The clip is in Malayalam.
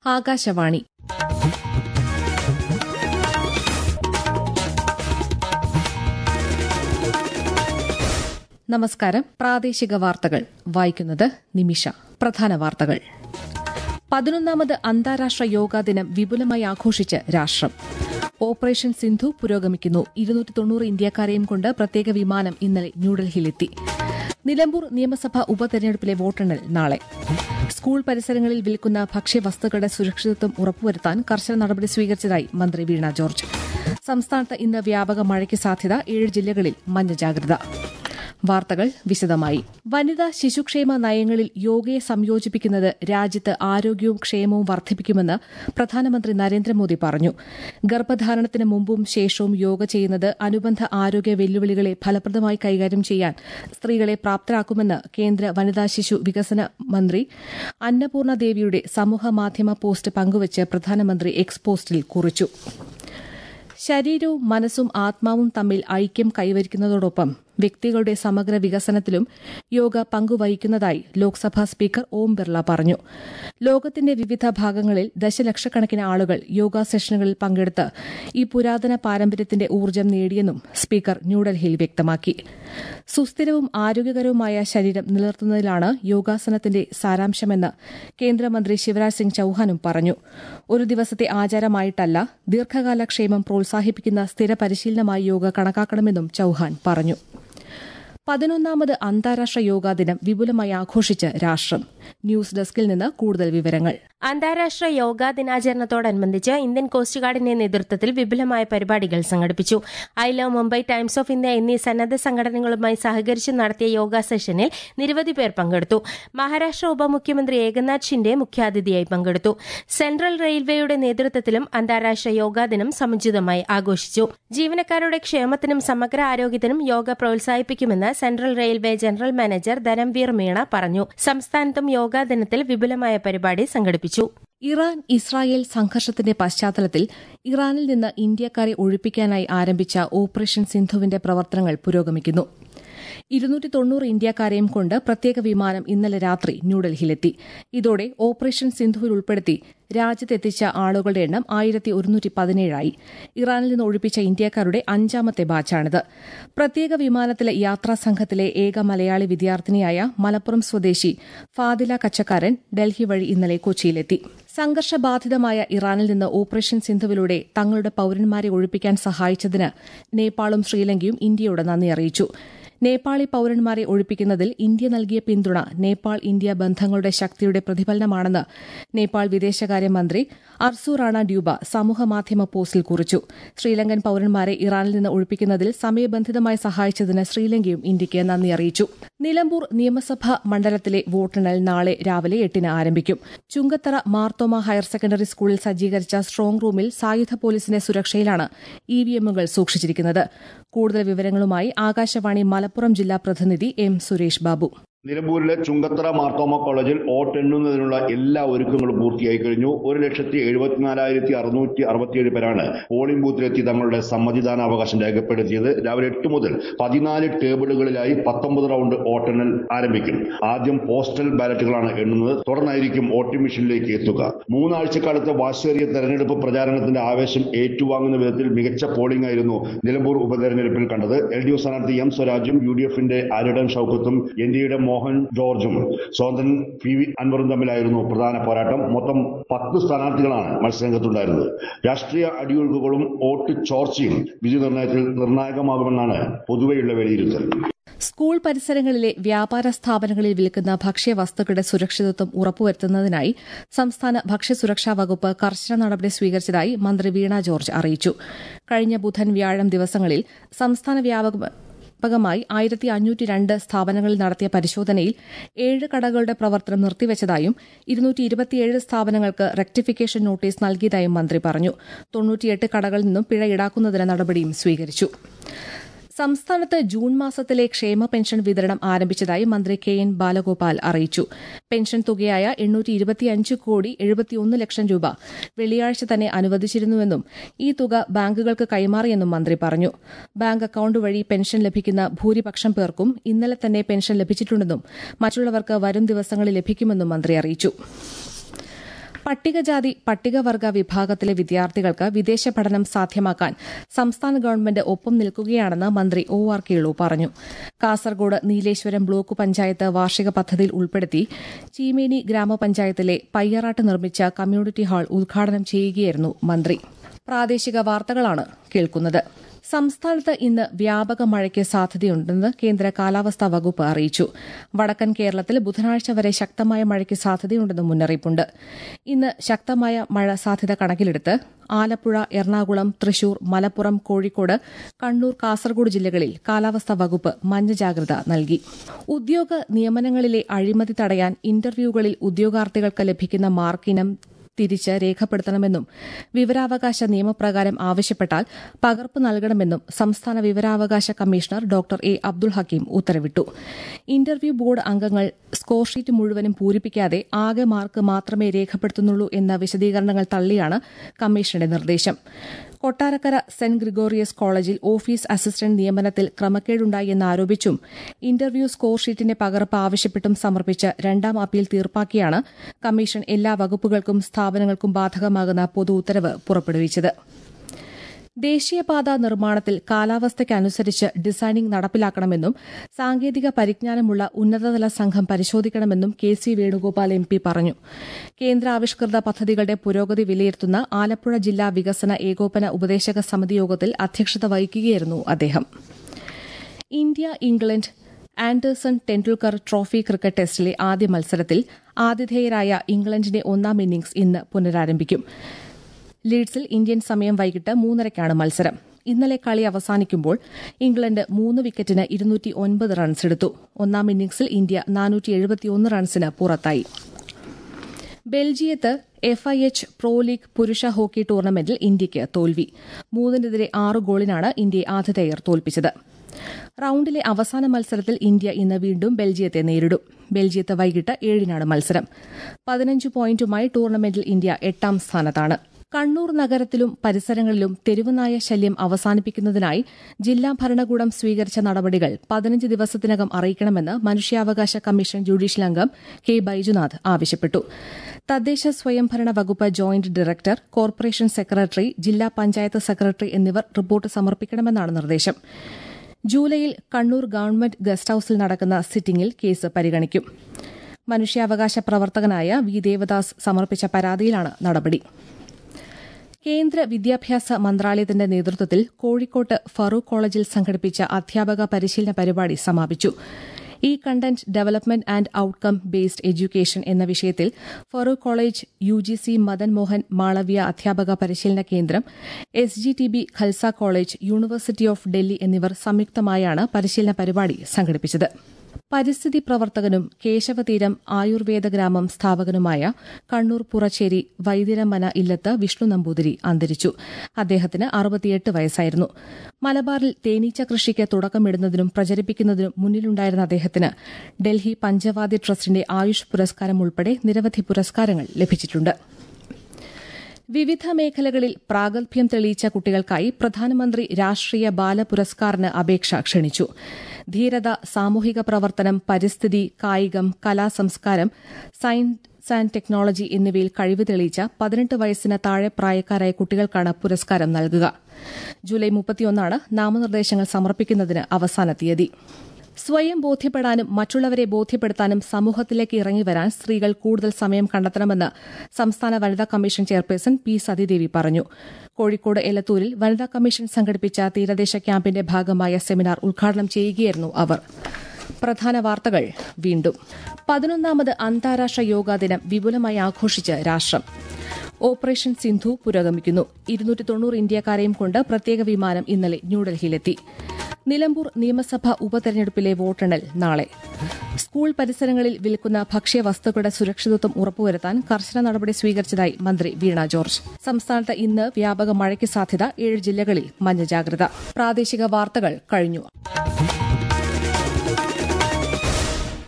ആകാശവാണി നമസ്കാരം പ്രാദേശിക വാർത്തകൾ വായിക്കുന്നത് നിമിഷ പ്രധാന വാർത്തകൾ പതിനൊന്നാമത് അന്താരാഷ്ട്ര യോഗാ ദിനം വിപുലമായി ആഘോഷിച്ച് രാഷ്ട്രം ഓപ്പറേഷൻ സിന്ധു പുരോഗമിക്കുന്നു ഇരുന്നൂറ്റി തൊണ്ണൂറ് ഇന്ത്യക്കാരെയും കൊണ്ട് പ്രത്യേക വിമാനം ഇന്നലെ ന്യൂഡൽഹിയിലെത്തി നിലമ്പൂർ നിയമസഭാ ഉപതെരഞ്ഞെടുപ്പിലെ വോട്ടെണ്ണൽ നാളെ സ്കൂൾ പരിസരങ്ങളിൽ വിൽക്കുന്ന ഭക്ഷ്യവസ്തുക്കളുടെ സുരക്ഷിതത്വം ഉറപ്പുവരുത്താൻ കർശന നടപടി സ്വീകരിച്ചതായി മന്ത്രി വീണ ജോർജ് സംസ്ഥാനത്ത് ഇന്ന് വ്യാപക മഴയ്ക്ക് സാധ്യത ഏഴ് ജില്ലകളിൽ മഞ്ഞ ജാഗ്രത വാർത്തകൾ വിശദമായി വനിതാ ശിശുക്ഷേമ നയങ്ങളിൽ യോഗയെ സംയോജിപ്പിക്കുന്നത് രാജ്യത്ത് ആരോഗ്യവും ക്ഷേമവും വർദ്ധിപ്പിക്കുമെന്ന് പ്രധാനമന്ത്രി നരേന്ദ്രമോദി പറഞ്ഞു ഗർഭധാരണത്തിന് മുമ്പും ശേഷവും യോഗ ചെയ്യുന്നത് അനുബന്ധ ആരോഗ്യ വെല്ലുവിളികളെ ഫലപ്രദമായി കൈകാര്യം ചെയ്യാൻ സ്ത്രീകളെ പ്രാപ്തരാക്കുമെന്ന് കേന്ദ്ര വനിതാ ശിശു വികസന മന്ത്രി അന്നപൂർണ ദേവിയുടെ സമൂഹമാധ്യമ പോസ്റ്റ് പങ്കുവച്ച് പ്രധാനമന്ത്രി എക്സ് പോസ്റ്റിൽ കുറിച്ചു ശരീരവും മനസ്സും ആത്മാവും തമ്മിൽ ഐക്യം കൈവരിക്കുന്നതോടൊപ്പം വ്യക്തികളുടെ സമഗ്ര വികസനത്തിലും യോഗ പങ്കുവഹിക്കുന്നതായി ലോക്സഭാ സ്പീക്കർ ഓം ബിർള പറഞ്ഞു ലോകത്തിന്റെ വിവിധ ഭാഗങ്ങളിൽ ദശലക്ഷക്കണക്കിന് ആളുകൾ യോഗ സെഷനുകളിൽ പങ്കെടുത്ത് ഈ പുരാതന പാരമ്പര്യത്തിന്റെ ഊർജ്ജം നേടിയെന്നും സ്പീക്കർ ന്യൂഡൽഹിയിൽ വ്യക്തമാക്കി സുസ്ഥിരവും ആരോഗ്യകരവുമായ ശരീരം നിലനിർത്തുന്നതിലാണ് യോഗാസനത്തിന്റെ സാരാംശമെന്ന് കേന്ദ്രമന്ത്രി ശിവരാജ് സിംഗ് ചൌഹാനും പറഞ്ഞു ഒരു ദിവസത്തെ ആചാരമായിട്ടല്ല ദീർഘകാല ക്ഷേമം പ്രോത്സാഹിപ്പിക്കുന്ന സ്ഥിര പരിശീലനമായി യോഗ കണക്കാക്കണമെന്നും ചൌഹാൻ പറഞ്ഞു പതിനൊന്നാമത് അന്താരാഷ്ട്ര യോഗാ ദിനം വിപുലമായി ആഘോഷിച്ച് രാഷ്ട്രം ന്യൂസ് ഡെസ്കിൽ നിന്ന് കൂടുതൽ വിവരങ്ങൾ അന്താരാഷ്ട്ര യോഗാ ദിനാചരണത്തോടനുബന്ധിച്ച് ഇന്ത്യൻ കോസ്റ്റ് ഗാർഡിന്റെ നേതൃത്വത്തിൽ വിപുലമായ പരിപാടികൾ സംഘടിപ്പിച്ചു I love Mumbai Times of India എന്നീ സന്നദ്ധ സംഘടനകളുമായി സഹകരിച്ച് നടത്തിയ യോഗ സെഷനിൽ നിരവധി പേർ പങ്കെടുത്തു മഹാരാഷ്ട്ര ഉപമുഖ്യമന്ത്രി ഏകനാഥ് ഷിൻഡെ മുഖ്യാതിഥിയായി പങ്കെടുത്തു സെൻട്രൽ റെയിൽവേയുടെ നേതൃത്വത്തിലും അന്താരാഷ്ട്ര യോഗാ ദിനം സമുചിതമായി ആഘോഷിച്ചു ജീവനക്കാരുടെ ക്ഷേമത്തിനും സമഗ്ര ആരോഗ്യത്തിനും യോഗ പ്രോത്സാഹിപ്പിക്കുമെന്ന് central railway general manager Dharamveer Meena പറഞ്ഞു സംസ്ഥാനത്തും യോഗാ ദിനത്തിൽ വിപുലമായ പരിപാടി സംഘടിപ്പിച്ചു ഇറാൻ ഇസ്രായേൽ സംഘർഷത്തിന്റെ പശ്ചാത്തലത്തിൽ ഇറാനിൽ നിന്ന് ഇന്ത്യക്കാരെ ഒഴിപ്പിക്കാനായി ആരംഭിച്ച ഓപ്പറേഷൻ സിന്ധുവിന്റെ പ്രവർത്തനങ്ങൾ പുരോഗമിക്കുന്നു ഇരുന്നൂറ്റി തൊണ്ണൂറ് ഇന്ത്യക്കാരെയും കൊണ്ട് പ്രത്യേക വിമാനം ഇന്നലെ രാത്രി ന്യൂഡൽഹിയിലെത്തി ഇതോടെ ഓപ്പറേഷൻ സിന്ധുവിൽ ഉൾപ്പെടുത്തി രാജ്യത്തെത്തിച്ച ആളുകളുടെ എണ്ണം ആയിരത്തി ഒരുന്നൂറ്റി പതിനേഴായി ഇറാനിൽ നിന്ന് ഒഴിപ്പിച്ച ഇന്ത്യക്കാരുടെ അഞ്ചാമത്തെ ബാച്ചാണിത് പ്രത്യേക വിമാനത്തിലെ യാത്രാ സംഘത്തിലെ ഏക മലയാളി വിദ്യാർത്ഥിനിയായ മലപ്പുറം സ്വദേശി ഫാദില കച്ചക്കാരൻ ഡൽഹി വഴി ഇന്നലെ കൊച്ചിയിലെത്തി സംഘർഷബാധിതമായ ഇറാനിൽ നിന്ന് ഓപ്പറേഷൻ സിന്ധുവിലൂടെ തങ്ങളുടെ പൌരന്മാരെ ഒഴിപ്പിക്കാൻ സഹായിച്ചതിന് നേപ്പാളും ശ്രീലങ്കയും ഇന്ത്യയോട് നന്ദി അറിയിച്ചു നേപ്പാളി പൌരന്മാരെ ഒഴിപ്പിക്കുന്നതിൽ ഇന്ത്യ നൽകിയ പിന്തുണ നേപ്പാൾ ഇന്ത്യ ബന്ധങ്ങളുടെ ശക്തിയുടെ പ്രതിഫലനമാണെന്ന് നേപ്പാൾ വിദേശകാര്യമന്ത്രി അർസു റാണ ഡ്യൂബ സമൂഹമാധ്യമ പോസ്റ്റിൽ കുറിച്ചു ശ്രീലങ്കൻ പൌരന്മാരെ ഇറാനിൽ നിന്ന് ഒഴിപ്പിക്കുന്നതിൽ സമയബന്ധിതമായി സഹായിച്ചതിന് ശ്രീലങ്കയും ഇന്ത്യയ്ക്ക് നന്ദി അറിയിച്ചു നിലമ്പൂർ നിയമസഭാ മണ്ഡലത്തിലെ വോട്ടെണ്ണൽ നാളെ രാവിലെ എട്ടിന് ആരംഭിക്കും ചുങ്കത്തറ മാർത്തോമ ഹയർ സെക്കൻഡറി സ്കൂളിൽ സജ്ജീകരിച്ച സ്ട്രോങ് റൂമിൽ സായുധ പോലീസിന്റെ സുരക്ഷയിലാണ് ഇവിഎമ്മുകൾ സൂക്ഷിച്ചിരിക്കുന്നത് കൂടുതൽ വിവരങ്ങളുമായി ആകാശവാണി മലപ്പുറം ജില്ലാ പ്രതിനിധി എം സുരേഷ് ബാബു നിലമ്പൂരിലെ ചുങ്കത്തറ മാർത്തോമ കോളേജിൽ വോട്ടെണ്ണുന്നതിനുള്ള എല്ലാ ഒരുക്കങ്ങളും പൂർത്തിയായി കഴിഞ്ഞു ഒരു ലക്ഷത്തി എഴുപത്തിനാലായിരത്തി അറുന്നൂറ്റി അറുപത്തിയേഴ് പേരാണ് പോളിംഗ് ബൂത്തിലെത്തി തങ്ങളുടെ സമ്മതിദാനാവകാശം രേഖപ്പെടുത്തിയത് രാവിലെ എട്ട് മുതൽ പതിനാല് ടേബിളുകളിലായി പത്തൊമ്പത് റൗണ്ട് വോട്ടെണ്ണൽ ആരംഭിക്കും ആദ്യം പോസ്റ്റൽ ബാലറ്റുകളാണ് എണ്ണുന്നത് തുടർന്നായിരിക്കും വോട്ടിംഗ് മെഷീനിലേക്ക് എത്തുക മൂന്നാഴ്ചക്കാലത്തെ വാശേറിയ തെരഞ്ഞെടുപ്പ് പ്രചാരണത്തിന്റെ ആവേശം ഏറ്റുവാങ്ങുന്ന വിധത്തിൽ മികച്ച പോളിംഗ് ആയിരുന്നു നിലമ്പൂർ ഉപതെരഞ്ഞെടുപ്പിൽ കണ്ടത് എൽ ഡി എഫ് സ്ഥാനാർത്ഥി എം സ്വരാജും യു ഡി എഫിന്റെ ആര്യടൻ ഷൌക്കത്തും എൻ ഡി എയുടെ മോഹൻ ജോർജും സ്വതന്ത്രൻ പി വി അൻവറും തമ്മിലായിരുന്നു പ്രധാന പോരാട്ടം മൊത്തം പത്ത് സ്ഥാനാർത്ഥികളാണ് മത്സരരംഗത്തുണ്ടായിരുന്നത് രാഷ്ട്രീയ അടിയൊഴുക്കുകളും വോട്ട് ചോർച്ചയും വിധി നിർണയത്തിൽ നിർണായകമാകുമെന്നാണ് പൊതുവെയുള്ള വിലയിരുത്തൽ സ്കൂൾ പരിസരങ്ങളിലെ വ്യാപാര സ്ഥാപനങ്ങളിൽ വിൽക്കുന്ന ഭക്ഷ്യവസ്തുക്കളുടെ സുരക്ഷിതത്വം ഉറപ്പുവരുത്തുന്നതിനായി സംസ്ഥാന ഭക്ഷ്യസുരക്ഷാ വകുപ്പ് കർശന നടപടി സ്വീകരിച്ചതായി മന്ത്രി വീണ ജോർജ് അറിയിച്ചു കഴിഞ്ഞ ബുധൻ വ്യാഴം ദിവസങ്ങളിൽ സംസ്ഥാന വ്യാപക വ്യാപകമായി ആയിരത്തി അഞ്ഞൂറ്റി രണ്ട് സ്ഥാപനങ്ങളിൽ നടത്തിയ പരിശോധനയിൽ ഏഴ് കടകളുടെ പ്രവർത്തനം നിർത്തിവച്ചതായും ഇരുന്നൂറ്റി ഇരുപത്തിയേഴ് സ്ഥാപനങ്ങൾക്ക് റെക്ടിഫിക്കേഷൻ നോട്ടീസ് നൽകിയതായും മന്ത്രി പറഞ്ഞു തൊണ്ണൂറ്റിയെട്ട് കടകളിൽ നിന്നും പിഴ ഈടാക്കുന്നതിന് നടപടിയും സ്വീകരിച്ചു സംസ്ഥാനത്ത് ജൂൺ മാസത്തിലെ ക്ഷേമ പെൻഷൻ വിതരണം ആരംഭിച്ചതായി മന്ത്രി കെ എൻ ബാലഗോപാൽ അറിയിച്ചു പെൻഷൻ തുകയായ എണ്ണൂറ്റി ഇരുപത്തിയഞ്ച് കോടി എഴുപത്തിയൊന്ന് ലക്ഷം രൂപ വെള്ളിയാഴ്ച തന്നെ അനുവദിച്ചിരുന്നുവെന്നും ഈ തുക ബാങ്കുകൾക്ക് കൈമാറിയെന്നും മന്ത്രി പറഞ്ഞു ബാങ്ക് അക്കൌണ്ട് വഴി പെൻഷൻ ലഭിക്കുന്ന ഭൂരിപക്ഷം പേർക്കും ഇന്നലെ തന്നെ പെൻഷൻ ലഭിച്ചിട്ടുണ്ടെന്നും മറ്റുള്ളവർക്ക് വരും ദിവസങ്ങളിൽ ലഭിക്കുമെന്നും മന്ത്രി അറിയിച്ചു പട്ടികജാതി പട്ടികവർഗ വിഭാഗത്തിലെ വിദ്യാർത്ഥികൾക്ക് വിദേശ പഠനം സാധ്യമാക്കാൻ സംസ്ഥാന ഗവൺമെന്റ് ഒപ്പം നിൽക്കുകയാണെന്ന് മന്ത്രി ഒ ആർ കേളു പറഞ്ഞു കാസർഗോഡ് നീലേശ്വരം ബ്ലോക്ക് പഞ്ചായത്ത് വാർഷിക പദ്ധതിയിൽ ഉൾപ്പെടുത്തി ചീമേനി ഗ്രാമപഞ്ചായത്തിലെ പയ്യറാട്ട് നിർമ്മിച്ച കമ്മ്യൂണിറ്റി ഹാൾ ഉദ്ഘാടനം ചെയ്യുകയായിരുന്നു മന്ത്രി പ്രാദേശിക വാർത്തകളാണ് കേൾക്കുന്നത് സംസ്ഥാനത്ത് ഇന്ന് വ്യാപക മഴയ്ക്ക് സാധ്യതയുണ്ടെന്ന് കേന്ദ്ര കാലാവസ്ഥാ വകുപ്പ് അറിയിച്ചു വടക്കൻ കേരളത്തിൽ ബുധനാഴ്ച വരെ ശക്തമായ മഴയ്ക്ക് സാധ്യതയുണ്ടെന്ന് മുന്നറിയിപ്പുണ്ട് ഇന്ന് ശക്തമായ മഴ സാധ്യത കണക്കിലെടുത്ത് ആലപ്പുഴ എറണാകുളം തൃശൂർ മലപ്പുറം കോഴിക്കോട് കണ്ണൂർ കാസർഗോഡ് ജില്ലകളിൽ കാലാവസ്ഥാ വകുപ്പ് മഞ്ഞ ജാഗ്രത നൽകി ഉദ്യോഗ നിയമനങ്ങളിലെ അഴിമതി തടയാൻ ഇന്റർവ്യൂകളിൽ ഉദ്യോഗാർത്ഥികൾക്ക് ലഭിക്കുന്ന മാർക്കിനം തിരിച്ച് രേഖപ്പെടുത്തണമെന്നും വിവരാവകാശ നിയമപ്രകാരം ആവശ്യപ്പെട്ടാൽ പകർപ്പ് നൽകണമെന്നും സംസ്ഥാന വിവരാവകാശ commissioner doctor A Abdul Hakeem ഉത്തരവിട്ടു ഇന്റർവ്യൂ ബോർഡ് അംഗങ്ങൾ സ്കോർ ഷീറ്റ് മുഴുവനും പൂരിപ്പിക്കാതെ ആകെ മാർക്ക് മാത്രമേ രേഖപ്പെടുത്തുന്നുള്ളൂ എന്ന വിശദീകരണങ്ങൾ തള്ളിയാണ് കമ്മീഷന്റെ നിർദ്ദേശം കൊട്ടാരക്കര സെന്റ് ഗ്രിഗോറിയസ് കോളേജിൽ ഓഫീസ് അസിസ്റ്റന്റ് നിയമനത്തിൽ ക്രമക്കേടുണ്ടായി എന്നാരോപിച്ചും ഇന്റർവ്യൂ സ്കോർ ഷീറ്റിന്റെ പകർപ്പ് ആവശ്യപ്പെട്ടും സമർപ്പിച്ച രണ്ടാം അപ്പീൽ തീർപ്പാക്കിയാണ് കമ്മീഷൻ എല്ലാ വകുപ്പുകൾക്കും സ്ഥാപനങ്ങൾക്കും ബാധകമാകുന്ന പൊതു ഉത്തരവ് പുറപ്പെടുവിച്ചത് ദേശീയപാത നിർമ്മാണത്തിൽ കാലാവസ്ഥയ്ക്കനുസരിച്ച് ഡിസൈനിംഗ് നടപ്പിലാക്കണമെന്നും സാങ്കേതിക പരിജ്ഞാനമുള്ള ഉന്നതതല സംഘം പരിശോധിക്കണമെന്നും K C Venugopal M P പറഞ്ഞു കേന്ദ്രാവിഷ്കൃത പദ്ധതികളുടെ പുരോഗതി വിലയിരുത്തുന്ന ആലപ്പുഴ ജില്ലാ വികസന ഏകോപന ഉപദേശക സമിതി യോഗത്തിൽ അധ്യക്ഷത വഹിക്കുകയായിരുന്നു അദ്ദേഹം India England Anderson Tendulkar trophy cricket ടെസ്റ്റിലെ ആദ്യ മത്സരത്തിൽ ആതിഥേയരായ ഇംഗ്ലണ്ടിന്റെ ഒന്നാം ഇന്നിംഗ്സ് ഇന്ന് പുനരാരംഭിക്കും ലീഡ്സിൽ ഇന്ത്യൻ സമയം വൈകിട്ട് മൂന്നരയ്ക്കാണ് മത്സരം ഇന്നലെ കളി അവസാനിക്കുമ്പോൾ ഇംഗ്ലണ്ട് മൂന്ന് വിക്കറ്റിന് ഇരുന്നൂറ്റി ഒൻപത് റൺസ് എടുത്തു ഒന്നാം ഇന്നിംഗ്സിൽ ഇന്ത്യ നാനൂറ്റി എഴുപത്തിയൊന്ന് റൺസിന് പുറത്തായി ബെൽജിയത്ത് F I H pro league പുരുഷ ഹോക്കി ടൂർണമെന്റിൽ ഇന്ത്യയ്ക്ക് തോൽവി മൂന്നിനെതിരെ ആറ് ഗോളിനാണ് ഇന്ത്യയെ ആതിഥേയർ തോൽപ്പിച്ചത് റൌണ്ടിലെ അവസാന മത്സരത്തിൽ ഇന്ത്യ ഇന്ന് വീണ്ടും ബെൽജിയത്തെ നേരിടും ബെൽജിയത്ത് വൈകിട്ട് ഏഴിനാണ് മത്സരം പതിനഞ്ച് പോയിന്റുമായി ടൂർണമെന്റിൽ ഇന്ത്യ എട്ടാം സ്ഥാനത്താണ് കണ്ണൂർ നഗരത്തിലും പരിസരങ്ങളിലും തെരുവുനായ ശല്യം അവസാനിപ്പിക്കുന്നതിനായി ജില്ലാ ഭരണകൂടം സ്വീകരിച്ച നടപടികൾ പതിനഞ്ച് ദിവസത്തിനകം അറിയിക്കണമെന്ന് മനുഷ്യാവകാശ കമ്മീഷൻ ജുഡീഷ്യൽ അംഗം കെ ബൈജുനാഥ് ആവശ്യപ്പെട്ടു തദ്ദേശ സ്വയംഭരണ വകുപ്പ് ജോയിന്റ് ഡയറക്ടർ കോർപ്പറേഷൻ സെക്രട്ടറി ജില്ലാ പഞ്ചായത്ത് സെക്രട്ടറി എന്നിവർ റിപ്പോർട്ട് സമർപ്പിക്കണമെന്നാണ് നിർദ്ദേശം ജൂലൈയിൽ കണ്ണൂർ ഗവൺമെന്റ് ഗസ്റ്റ് ഹൌസിൽ നടക്കുന്ന സിറ്റിംഗിൽ കേസ് പരിഗണിക്കും മനുഷ്യാവകാശ പ്രവർത്തകനായ വി ദേവദാസ് സമർപ്പിച്ച പരാതിയിലാണ് നടപടി കേന്ദ്ര വിദ്യാഭ്യാസ മന്ത്രാലയത്തിന്റെ നേതൃത്വത്തിൽ കോഴിക്കോട്ട് ഫറൂഖ് കോളേജിൽ സംഘടിപ്പിച്ച അധ്യാപക പരിശീലന പരിപാടി സമാപിച്ചു E content development and outcome based education എന്ന വിഷയത്തിൽ Farook college U G C Madan Mohan Malaviya അധ്യാപക പരിശീലന കേന്ദ്രം S G T B Khalsa college university of Delhi എന്നിവർ സംയുക്തമായാണ് പരിശീലന പരിപാടി സംഘടിപ്പിച്ചത് പരിസ്ഥിതി പ്രവർത്തകനും കേശവതീരം ആയുർവേദ ഗ്രാമം സ്ഥാപകനുമായ കണ്ണൂർ പുറച്ചേരി വൈദ്യരമന ഇല്ലത്ത് വിഷ്ണു നമ്പൂതിരി അന്തരിച്ചു അദ്ദേഹത്തിന് അറുപത്തിയെട്ട് വയസ്സായിരുന്നു മലബാറിൽ തേനീച്ച കൃഷിക്ക് തുടക്കമിടുന്നതിനും പ്രചരിപ്പിക്കുന്നതിനും മുന്നിലുണ്ടായിരുന്ന അദ്ദേഹത്തിന് ഡൽഹി പഞ്ചവാദ്യ ട്രസ്റ്റിന്റെ ആയുഷ് പുരസ്കാരം ഉൾപ്പെടെ നിരവധി പുരസ്കാരങ്ങൾ ലഭിച്ചിട്ടുണ്ട് വിവിധ മേഖലകളിൽ പ്രാഗൽഭ്യം തെളിയിച്ച കുട്ടികൾക്കായി പ്രധാനമന്ത്രി രാഷ്ട്രീയ ബാല പുരസ്കാറിന് അപേക്ഷ ക്ഷണിച്ചു ധീരത സാമൂഹിക പ്രവർത്തനം പരിസ്ഥിതി കായികം കലാസംസ്കാരം സയൻസ് ആൻഡ് ടെക്നോളജി എന്നിവയിൽ കഴിവ് തെളിയിച്ച പതിനെട്ട് വയസ്സിന് താഴെ പ്രായക്കാരായ കുട്ടികൾക്കാണ് പുരസ്കാരം നൽകുക ജൂലൈ മുപ്പത്തിയൊന്നാണ് നാമനിർദ്ദേശങ്ങൾ സമർപ്പിക്കുന്നതിന് അവസാന തീയതി സ്വയം ബോധ്യപ്പെടാനും മറ്റുള്ളവരെ ബോധ്യപ്പെടുത്താനും സമൂഹത്തിലേക്ക് ഇറങ്ങിവരാൻ സ്ത്രീകൾ കൂടുതൽ സമയം കണ്ടെത്തണമെന്ന് സംസ്ഥാന വനിതാ കമ്മീഷൻ ചെയർപേഴ്സൺ പി സതീദേവി പറഞ്ഞു കോഴിക്കോട് എലത്തൂരിൽ വനിതാ കമ്മീഷൻ സംഘടിപ്പിച്ച തീരദേശ ക്യാമ്പിന്റെ ഭാഗമായ സെമിനാർ ഉദ്ഘാടനം ചെയ്യുകയായിരുന്നു അവർ പ്രധാന വാർത്തകൾ വീണ്ടും പതിനൊന്നാമത് അന്താരാഷ്ട്ര യോഗാ ദിനം വിപുലമായി ആഘോഷിച്ച് രാഷ്ട്രം ഓപ്പറേഷൻ സിന്ധു പുരോഗമിക്കുന്നു ഇരുന്നൂറ്റി തൊണ്ണൂറ് ഇന്ത്യക്കാരെയും കൊണ്ട് പ്രത്യേക വിമാനം ഇന്നലെ ന്യൂഡൽഹിയിലെത്തി നിലമ്പൂർ നിയമസഭാ ഉപതെരഞ്ഞെടുപ്പിലെ വോട്ടെണ്ണൽ നാളെ സ്കൂൾ പരിസരങ്ങളിൽ വിൽക്കുന്ന ഭക്ഷ്യവസ്തുക്കളുടെ സുരക്ഷിതത്വം ഉറപ്പുവരുത്താൻ കർശന നടപടി സ്വീകരിച്ചതായി മന്ത്രി വീണ ജോർജ് സംസ്ഥാനത്ത് ഇന്ന് വ്യാപക മഴയ്ക്ക് സാധ്യത ഏഴ് ജില്ലകളിൽ മഞ്ഞ ജാഗ്രത പ്രാദേശിക വാർത്തകൾ കഴിഞ്ഞു